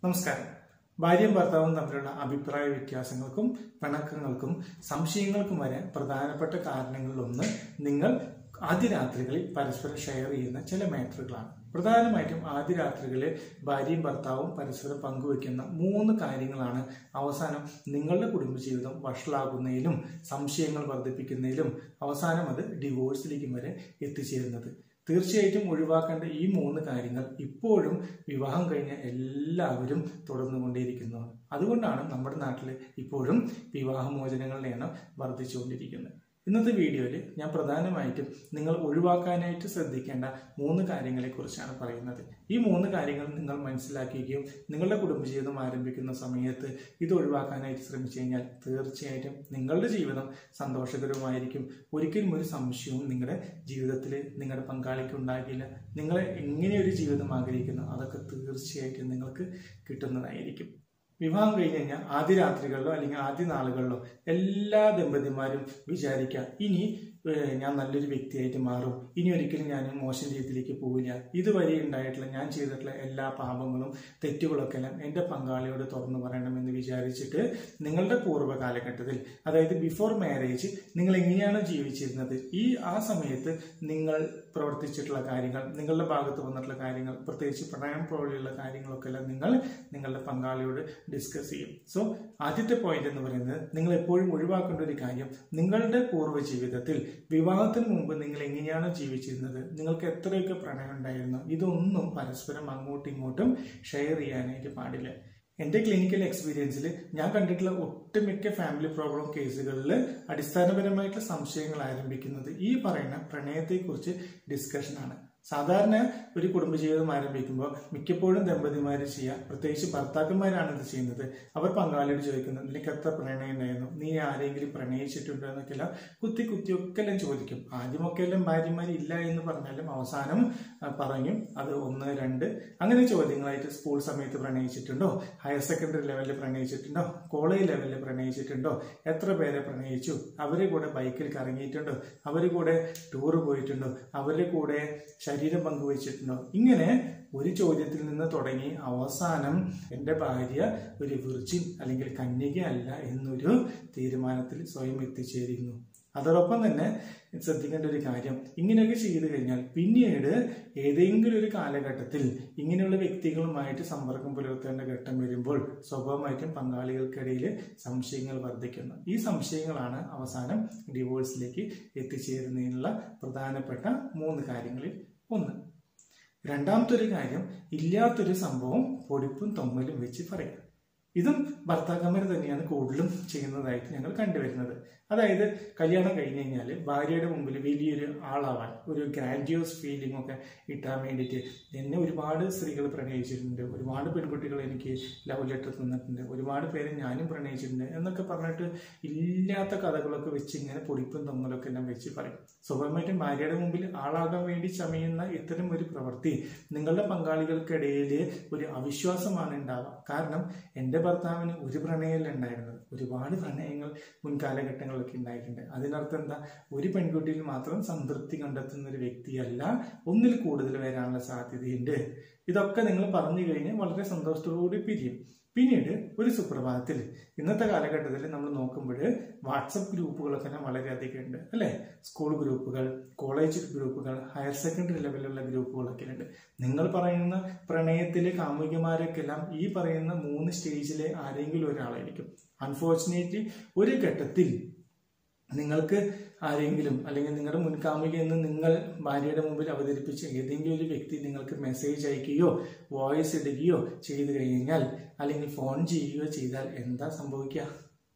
നമസ്കാരം ഭാര്യയും ഭർത്താവും തമ്മിലുള്ള അഭിപ്രായ വ്യത്യാസങ്ങൾക്കും പിണക്കങ്ങൾക്കും സംശയങ്ങൾക്കും വരെ പ്രധാനപ്പെട്ട കാരണങ്ങളിലൊന്ന് നിങ്ങൾ ആദ്യ രാത്രികളിൽ പരസ്പരം ഷെയർ ചെയ്യുന്ന ചില മാറ്ററുകളാണ് പ്രധാനമായിട്ടും ആദ്യ രാത്രികളിൽ ഭാര്യയും ഭർത്താവും പരസ്പരം പങ്കുവെക്കുന്ന മൂന്ന് കാര്യങ്ങളാണ് അവസാനം നിങ്ങളുടെ കുടുംബജീവിതം വഷളാകുന്നതിലും സംശയങ്ങൾ വർദ്ധിപ്പിക്കുന്നതിലും അവസാനം അത് ഡിവോഴ്സിലേക്കും വരെ എത്തിച്ചേരുന്നത് തീർച്ചയായിട്ടും ഒഴിവാക്കേണ്ട ഈ മൂന്ന് കാര്യങ്ങൾ ഇപ്പോഴും വിവാഹം കഴിഞ്ഞ എല്ലാവരും തുടർന്നുകൊണ്ടേയിരിക്കുന്നതാണ് അതുകൊണ്ടാണ് നമ്മുടെ നാട്ടിൽ ഇപ്പോഴും വിവാഹമോചനങ്ങളുടെ എണ്ണം വർദ്ധിച്ചുകൊണ്ടിരിക്കുന്നത് ഇന്നത്തെ വീഡിയോയിൽ ഞാൻ പ്രധാനമായിട്ടും നിങ്ങൾ ഒഴിവാക്കാനായിട്ട് ശ്രദ്ധിക്കേണ്ട മൂന്ന് കാര്യങ്ങളെക്കുറിച്ചാണ് പറയുന്നത് ഈ മൂന്ന് കാര്യങ്ങൾ നിങ്ങൾ മനസ്സിലാക്കുകയും നിങ്ങളുടെ കുടുംബജീവിതം ആരംഭിക്കുന്ന സമയത്ത് ഇത് ഒഴിവാക്കാനായിട്ട് ശ്രമിച്ചു കഴിഞ്ഞാൽ തീർച്ചയായിട്ടും നിങ്ങളുടെ ജീവിതം സന്തോഷകരമായിരിക്കും ഒരിക്കലും ഒരു സംശയവും നിങ്ങളുടെ ജീവിതത്തിൽ നിങ്ങളുടെ പങ്കാളിക്ക് ഉണ്ടാകില്ല നിങ്ങൾ എങ്ങനെ ഒരു ജീവിതം ആഗ്രഹിക്കുന്നു അതൊക്കെ തീർച്ചയായിട്ടും നിങ്ങൾക്ക് കിട്ടുന്നതായിരിക്കും വിവാഹം കഴിഞ്ഞ് കഴിഞ്ഞാൽ ആദ്യ രാത്രികളിലോ അല്ലെങ്കിൽ ആദ്യ നാളുകളിലോ എല്ലാ ദമ്പതിമാരും വിചാരിക്കുക ഇനി ഏഹ്, ഞാൻ നല്ലൊരു വ്യക്തിയായിട്ട് മാറും ഇനി ഒരിക്കലും ഞാൻ മോശം രീതിയിലേക്ക് പോവില്ല ഇതുവരെ ഉണ്ടായിട്ടുള്ള ഞാൻ ചെയ്തിട്ടുള്ള എല്ലാ പാപങ്ങളും തെറ്റുകളൊക്കെ എല്ലാം എൻ്റെ പങ്കാളിയോട് തുറന്നു പറയണമെന്ന് വിചാരിച്ചിട്ട് നിങ്ങളുടെ പൂർവ്വ കാലഘട്ടത്തിൽ അതായത് ബിഫോർ മാരേജ് നിങ്ങൾ എങ്ങനെയാണോ ജീവിച്ചിരുന്നത് ഈ ആ സമയത്ത് നിങ്ങൾ പ്രവർത്തിച്ചിട്ടുള്ള കാര്യങ്ങൾ നിങ്ങളുടെ ഭാഗത്ത് വന്നിട്ടുള്ള കാര്യങ്ങൾ പ്രത്യേകിച്ച് പ്രണയം പോലെയുള്ള കാര്യങ്ങളൊക്കെ എല്ലാം നിങ്ങൾ നിങ്ങളുടെ പങ്കാളിയോട് ഡിസ്കസ് ചെയ്യും സോ ആദ്യത്തെ പോയിന്റ് എന്ന് പറയുന്നത് നിങ്ങൾ എപ്പോഴും ഒഴിവാക്കേണ്ട ഒരു കാര്യം നിങ്ങളുടെ പൂർവ്വ ജീവിതത്തിൽ വിവാഹത്തിന് മുമ്പ് നിങ്ങൾ എങ്ങനെയാണോ ജീവിച്ചിരുന്നത് നിങ്ങൾക്ക് എത്രയൊക്കെ പ്രണയം ഉണ്ടായിരുന്നു ഇതൊന്നും പരസ്പരം അങ്ങോട്ടും ഇങ്ങോട്ടും ഷെയർ ചെയ്യാനായിട്ട് പാടില്ല എൻ്റെ ക്ലിനിക്കൽ എക്സ്പീരിയൻസിൽ ഞാൻ കണ്ടിട്ടുള്ള ഒട്ടുമിക്ക ഫാമിലി പ്രോബ്ലം കേസുകളിൽ അടിസ്ഥാനപരമായിട്ടുള്ള സംശയങ്ങൾ ആരംഭിക്കുന്നത് ഈ പറയുന്ന പ്രണയത്തെക്കുറിച്ച് ഡിസ്കഷനാണ് സാധാരണ ഒരു കുടുംബജീവിതം ആരംഭിക്കുമ്പോൾ മിക്കപ്പോഴും ദമ്പതിമാർ ചെയ്യുക പ്രത്യേകിച്ച് ഭർത്താക്കന്മാരാണ് ഇത് ചെയ്യുന്നത് അവർ പങ്കാളിയോട് ചോദിക്കുന്നത് നിനക്ക് എത്ര പ്രണയം ഉണ്ടായിരുന്നു നീ ആരെങ്കിലും പ്രണയിച്ചിട്ടുണ്ടോ എന്നൊക്കെ എല്ലാം കുത്തി കുത്തി ഒക്കെ എല്ലാം ചോദിക്കും ആദ്യമൊക്കെ എല്ലാം ഭാര്യമാർ ഇല്ല എന്ന് പറഞ്ഞാലും അവസാനം ആ, പറയും അത് ഒന്ന് രണ്ട് അങ്ങനെ ചോദ്യങ്ങളായിട്ട് സ്കൂൾ സമയത്ത് പ്രണയിച്ചിട്ടുണ്ടോ ഹയർ സെക്കൻഡറി ലെവലിൽ പ്രണയിച്ചിട്ടുണ്ടോ കോളേജ് ലെവലിൽ പ്രണയിച്ചിട്ടുണ്ടോ എത്ര പേരെ പ്രണയിച്ചു അവരെ കൂടെ ബൈക്കിൽ കറങ്ങിയിട്ടുണ്ടോ അവരുടെ കൂടെ ടൂർ പോയിട്ടുണ്ടോ അവരുടെ കൂടെ ശരീരം പങ്കുവച്ചിട്ടുണ്ടോ ഇങ്ങനെ ഒരു ചോദ്യത്തിൽ നിന്ന് തുടങ്ങി അവസാനം എൻ്റെ ഭാര്യ ഒരു വിർജിൻ അല്ലെങ്കിൽ കന്യക അല്ല എന്നൊരു തീരുമാനത്തിൽ സ്വയം എത്തിച്ചേരുന്നു അതോടൊപ്പം തന്നെ ശ്രദ്ധിക്കേണ്ട ഒരു കാര്യം ഇങ്ങനെയൊക്കെ ചെയ്തു കഴിഞ്ഞാൽ പിന്നീട് ഏതെങ്കിലും ഒരു കാലഘട്ടത്തിൽ ഇങ്ങനെയുള്ള വ്യക്തികളുമായിട്ട് സമ്പർക്കം പുലർത്തേണ്ട ഘട്ടം വരുമ്പോൾ സ്വാഭാവികമായിട്ടും പങ്കാളികൾക്കിടയിൽ സംശയങ്ങൾ വർദ്ധിക്കുന്നു ഈ സംശയങ്ങളാണ് അവസാനം ഡിവോഴ്സിലേക്ക് എത്തിച്ചേരുന്നതിനുള്ള പ്രധാനപ്പെട്ട മൂന്ന് കാര്യങ്ങളിൽ ഒന്ന് രണ്ടാമത്തെ ഒരു കാര്യം ഇല്ലാത്തൊരു സംഭവം പൊടിപ്പും തൊമ്മലും വെച്ച് പറയാം ഇതും ഭർത്താക്കന്മാർ തന്നെയാണ് കൂടുതലും ചെയ്യുന്നതായിട്ട് ഞങ്ങൾ കണ്ടുവരുന്നത് അതായത് കല്യാണം കഴിഞ്ഞ് കഴിഞ്ഞാൽ ഭാര്യയുടെ മുമ്പിൽ വലിയൊരു ആളാവാൻ ഒരു ഗ്രാൻഡിയോസ് ഫീലിംഗ് ഒക്കെ കിട്ടാൻ വേണ്ടിയിട്ട് എന്നെ ഒരുപാട് സ്ത്രീകൾ പ്രണയിച്ചിട്ടുണ്ട് ഒരുപാട് പെൺകുട്ടികൾ എനിക്ക് ലവ് ലെറ്റർ തന്നിട്ടുണ്ട് ഒരുപാട് പേര് ഞാനും പ്രണയിച്ചിട്ടുണ്ട് എന്നൊക്കെ പറഞ്ഞിട്ട് ഇല്ലാത്ത കഥകളൊക്കെ വെച്ച് ഇങ്ങനെ പൊടിപ്പും തൊങ്ങലൊക്കെ എല്ലാം വെച്ച് പറയും സ്വാഭാവികമായിട്ടും ഭാര്യയുടെ മുമ്പിൽ ആളാകാൻ വേണ്ടി ചമയുന്ന ഇത്തരം ഒരു പ്രവൃത്തി നിങ്ങളുടെ പങ്കാളികൾക്കിടയിൽ ഒരു അവിശ്വാസമാണ് ഉണ്ടാവുക കാരണം എൻ്റെ ഭർത്താവിന് ഒരു പ്രണയമല്ല ഉണ്ടായിരുന്നത് ഒരുപാട് പ്രണയങ്ങൾ മുൻകാലഘട്ടങ്ങളിലൊക്കെ ഉണ്ടായിട്ടുണ്ട് അതിനർത്ഥം എന്താ ഒരു പെൺകുട്ടിയിൽ മാത്രം സംതൃപ്തി കണ്ടെത്തുന്ന ഒരു വ്യക്തിയല്ല ഒന്നിൽ കൂടുതൽ വരാനുള്ള സാധ്യതയുണ്ട് ഇതൊക്കെ നിങ്ങൾ പറഞ്ഞു കഴിഞ്ഞാൽ വളരെ സന്തോഷത്തോടുകൂടി പിരിയും പിന്നീട് ഒരു സുപ്രഭാതത്തിൽ ഇന്നത്തെ കാലഘട്ടത്തിൽ നമ്മൾ നോക്കുമ്പോൾ വാട്സപ്പ് ഗ്രൂപ്പുകളൊക്കെ തന്നെ വളരെയധികം ഉണ്ട് അല്ലേ സ്കൂൾ ഗ്രൂപ്പുകൾ കോളേജ് ഗ്രൂപ്പുകൾ ഹയർ സെക്കൻഡറി ലെവലിലുള്ള ഗ്രൂപ്പുകളൊക്കെ ഉണ്ട് നിങ്ങൾ പറയുന്ന പ്രണയത്തിലെ കാമുകിമാരൊക്കെല്ലാം ഈ പറയുന്ന മൂന്ന് സ്റ്റേജിലെ ആരെങ്കിലും ഒരാളായിരിക്കും അൺഫോർച്ചുനേറ്റ്ലി ഒരു ഘട്ടത്തിൽ നിങ്ങൾക്ക് ആരെങ്കിലും അല്ലെങ്കിൽ നിങ്ങളുടെ മുൻകാമിക എന്ന് നിങ്ങൾ ഭാര്യയുടെ മുമ്പിൽ അവതരിപ്പിച്ച ഏതെങ്കിലും ഒരു വ്യക്തി നിങ്ങൾക്ക് മെസ്സേജ് അയക്കുകയോ വോയിസ് ഇടുകയോ ചെയ്തു കഴിഞ്ഞാൽ അല്ലെങ്കിൽ ഫോൺ ചെയ്യുകയോ ചെയ്താൽ എന്താ സംഭവിക്കുക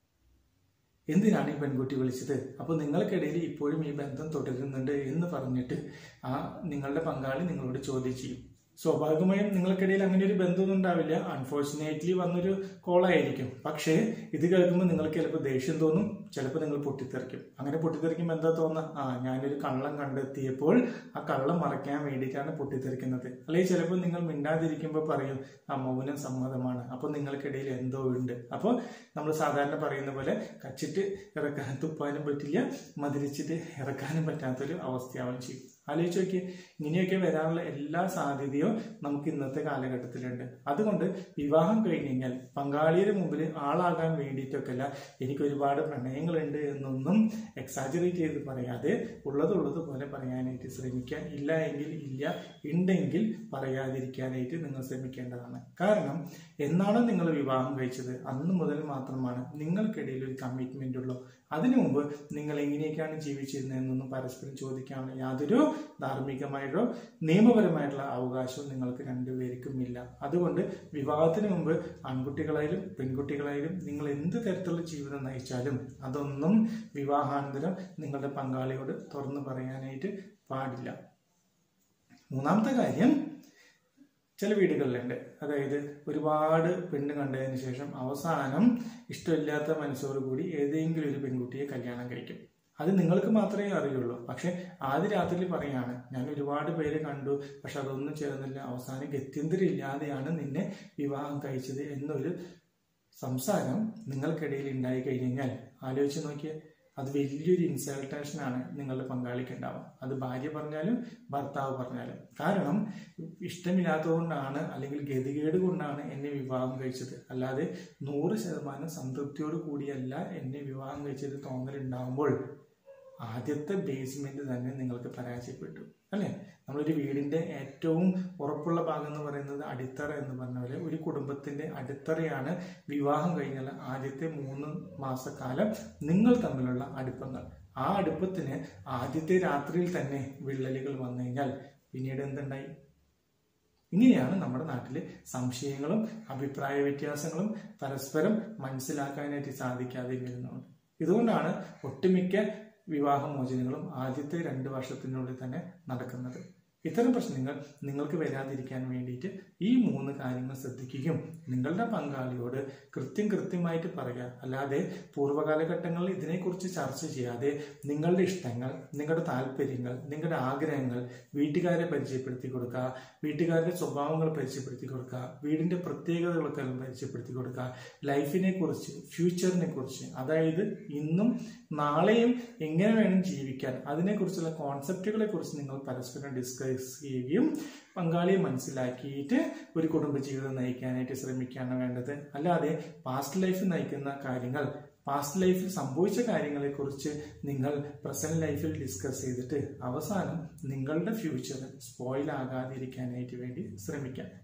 എന്തിനാണ് ഈ പെൺകുട്ടി വിളിച്ചത് അപ്പോൾ നിങ്ങൾക്കിടയിൽ ഇപ്പോഴും ഈ ബന്ധം തുടരുന്നുണ്ട് എന്ന് പറഞ്ഞിട്ട് ആ നിങ്ങളുടെ പങ്കാളി നിങ്ങളോട് ചോദ്യം ചെയ്യും സ്വാഭാവികമായും നിങ്ങൾക്കിടയിൽ അങ്ങനെ ഒരു ബന്ധമൊന്നും ഉണ്ടാവില്ല അൺഫോർച്ചുനേറ്റ്ലി വന്നൊരു കോളായിരിക്കും പക്ഷേ ഇത് കേൾക്കുമ്പോൾ നിങ്ങൾക്ക് ചിലപ്പോൾ ദേഷ്യം തോന്നും ചിലപ്പോൾ നിങ്ങൾ പൊട്ടിത്തെറിക്കും അങ്ങനെ പൊട്ടിത്തെറിക്കുമ്പോൾ എന്താ തോന്നുക ആ ഞാനൊരു കള്ളം കണ്ടെത്തിയപ്പോൾ ആ കള്ളം മറയ്ക്കാൻ വേണ്ടിയിട്ടാണ് പൊട്ടിത്തെറിക്കുന്നത് അല്ലെങ്കിൽ ചിലപ്പോൾ നിങ്ങൾ മിണ്ടാതിരിക്കുമ്പോൾ പറയും ആ മൗനം സമ്മതമാണ് അപ്പോൾ നിങ്ങൾക്കിടയിൽ എന്തോ ഉണ്ട് അപ്പോൾ നമ്മൾ സാധാരണ പറയുന്ന പോലെ കച്ചിട്ട് ഇറക്കാൻ തുപ്പാനും പറ്റില്ല മതിരിച്ചിട്ട് ഇറക്കാനും പറ്റാത്തൊരു അവസ്ഥയാവുകയും ചെയ്യും ആലോചിച്ച് നോക്കിയേ ഇങ്ങനെയൊക്കെ വരാനുള്ള എല്ലാ സാധ്യതയും നമുക്ക് ഇന്നത്തെ കാലഘട്ടത്തിലുണ്ട് അതുകൊണ്ട് വിവാഹം കഴിഞ്ഞ് കഴിഞ്ഞാൽ പങ്കാളിയുടെ മുമ്പിൽ ആളാകാൻ വേണ്ടിയിട്ടൊക്കെ അല്ല എനിക്ക് ഒരുപാട് പ്രണയങ്ങളുണ്ട് എന്നൊന്നും എക്സാജറേറ്റ് ചെയ്ത് പറയാതെ ഉള്ളതുള്ളത് പോലെ പറയാനായിട്ട് ശ്രമിക്കുക ഇല്ല എങ്കിൽ ഇല്ല ഉണ്ടെങ്കിൽ പറയാതിരിക്കാനായിട്ട് നിങ്ങൾ ശ്രമിക്കേണ്ടതാണ് കാരണം എന്നാണോ നിങ്ങൾ വിവാഹം കഴിച്ചത് അന്ന് മുതൽ മാത്രമാണ് നിങ്ങൾക്കിടയിൽ ഒരു കമ്മിറ്റ്മെന്റ് ഉള്ളൂ അതിനു മുമ്പ് നിങ്ങൾ എങ്ങനെയൊക്കെയാണ് ജീവിച്ചിരുന്നതെന്നൊന്നും പരസ്പരം ചോദിക്കാനുള്ള യാതൊരു ധാർമ്മികമായിട്ടോ നിയമപരമായിട്ടുള്ള അവകാശവും നിങ്ങൾക്ക് രണ്ടുപേർക്കും ഇല്ല അതുകൊണ്ട് വിവാഹത്തിന് മുമ്പ് ആൺകുട്ടികളായാലും പെൺകുട്ടികളായാലും നിങ്ങൾ എന്ത് തരത്തിലുള്ള ജീവിതം നയിച്ചാലും അതൊന്നും വിവാഹാനന്തരം നിങ്ങളുടെ പങ്കാളിയോട് തുറന്നു പറയാനായിട്ട് പാടില്ല മൂന്നാമത്തെ കാര്യം ചില വീടുകളിലുണ്ട് അതായത് ഒരുപാട് പെണ്ണ് കണ്ടതിന് ശേഷം അവസാനം ഇഷ്ടമില്ലാത്ത മനസ്സോടു കൂടി ഏതെങ്കിലും ഒരു പെൺകുട്ടിയെ കല്യാണം കഴിക്കും അത് നിങ്ങൾക്ക് മാത്രമേ അറിയുള്ളൂ പക്ഷെ ആദ്യ രാത്രിയിൽ പറയാണ് ഞാൻ ഒരുപാട് പേരെ കണ്ടു പക്ഷെ അതൊന്നും ചേർന്നില്ല അവസാനം ഗത്യന്തരം ഇല്ലാതെയാണ് നിന്നെ വിവാഹം കഴിച്ചത് എന്നൊരു സംസാരം നിങ്ങൾക്കിടയിൽ ഉണ്ടായി കഴിഞ്ഞാൽ ആലോചിച്ച് നോക്കിയേ അത് വലിയൊരു ഇൻസൾട്ടേഷൻ ആണ് നിങ്ങളുടെ പങ്കാളിക്ക് ഉണ്ടാവുക അത് ഭാര്യ പറഞ്ഞാലും ഭർത്താവ് പറഞ്ഞാലും കാരണം ഇഷ്ടമില്ലാത്തതുകൊണ്ടാണ് അല്ലെങ്കിൽ ഗതികേട് കൊണ്ടാണ് എന്നെ വിവാഹം കഴിച്ചത് അല്ലാതെ നൂറ് ശതമാനം സംതൃപ്തിയോട് കൂടിയല്ല എന്നെ വിവാഹം കഴിച്ചത് തോന്നലുണ്ടാകുമ്പോൾ ആദ്യത്തെ ബേസ്മെന്റ് തന്നെ നിങ്ങൾക്ക് പരാജയപ്പെട്ടു അല്ലേ നമ്മളൊരു വീടിന്റെ ഏറ്റവും ഉറപ്പുള്ള ഭാഗം എന്ന് പറയുന്നത് അടിത്തറ എന്ന് പറഞ്ഞ പോലെ ഒരു കുടുംബത്തിന്റെ അടിത്തറയാണ് വിവാഹം കഴിഞ്ഞാൽ ആദ്യത്തെ മൂന്ന് മാസക്കാലം നിങ്ങൾ തമ്മിലുള്ള അടുപ്പങ്ങൾ ആ അടുപ്പത്തിന് ആദ്യത്തെ രാത്രിയിൽ തന്നെ വിള്ളലുകൾ വന്നു കഴിഞ്ഞാൽ പിന്നീട് എന്തുണ്ടായി ഇങ്ങനെയാണ് നമ്മുടെ നാട്ടിലെ സംശയങ്ങളും അഭിപ്രായ വ്യത്യാസങ്ങളും പരസ്പരം മനസ്സിലാക്കാനായിട്ട് സാധിക്കാതെ വരുന്നത് ഇതുകൊണ്ടാണ് ഒട്ടുമിക്ക വിവാഹമോചനങ്ങളും ആദ്യത്തെ രണ്ട് വർഷത്തിനുള്ളിൽ തന്നെ നടക്കുന്നത് ഇത്തരം പ്രശ്നങ്ങൾ നിങ്ങൾക്ക് വരാതിരിക്കാൻ വേണ്ടിയിട്ട് ഈ മൂന്ന് കാര്യങ്ങൾ ശ്രദ്ധിക്കുകയും നിങ്ങളുടെ പങ്കാളിയോട് കൃത്യം കൃത്യമായിട്ട് പറയുക അല്ലാതെ പൂർവ്വകാലഘട്ടങ്ങളിൽ ഇതിനെക്കുറിച്ച് ചർച്ച ചെയ്യാതെ നിങ്ങളുടെ ഇഷ്ടങ്ങൾ നിങ്ങളുടെ താല്പര്യങ്ങൾ നിങ്ങളുടെ ആഗ്രഹങ്ങൾ വീട്ടുകാരെ പരിചയപ്പെടുത്തി കൊടുക്കുക വീട്ടുകാരുടെ സ്വഭാവങ്ങൾ പരിചയപ്പെടുത്തി കൊടുക്കുക വീടിന്റെ പ്രത്യേകതകളൊക്കെ പരിചയപ്പെടുത്തി കൊടുക്കുക ലൈഫിനെ കുറിച്ച് ഫ്യൂച്ചറിനെ കുറിച്ച് അതായത് ഇന്നും നാളെയും എങ്ങനെ വേണം ജീവിക്കാൻ അതിനെക്കുറിച്ചുള്ള കോൺസെപ്റ്റുകളെ കുറിച്ച് നിങ്ങൾ പരസ്പരം ഡിസ്കസ് ചെയ്യുകയും പങ്കാളിയെ മനസ്സിലാക്കിയിട്ട് ഒരു കുടുംബജീവിതം നയിക്കാനായിട്ട് ശ്രമിക്കുകയാണ് വേണ്ടത് അല്ലാതെ പാസ്റ്റ് ലൈഫ് നയിക്കുന്ന കാര്യങ്ങൾ പാസ്റ്റ് ലൈഫിൽ സംഭവിച്ച കാര്യങ്ങളെക്കുറിച്ച് നിങ്ങൾ പ്രസന്റ് ലൈഫിൽ ഡിസ്കസ് ചെയ്തിട്ട് അവസാനം നിങ്ങളുടെ ഫ്യൂച്ചർ സ്പോയിൽ ആകാതിരിക്കാനായിട്ട് വേണ്ടി ശ്രമിക്കാം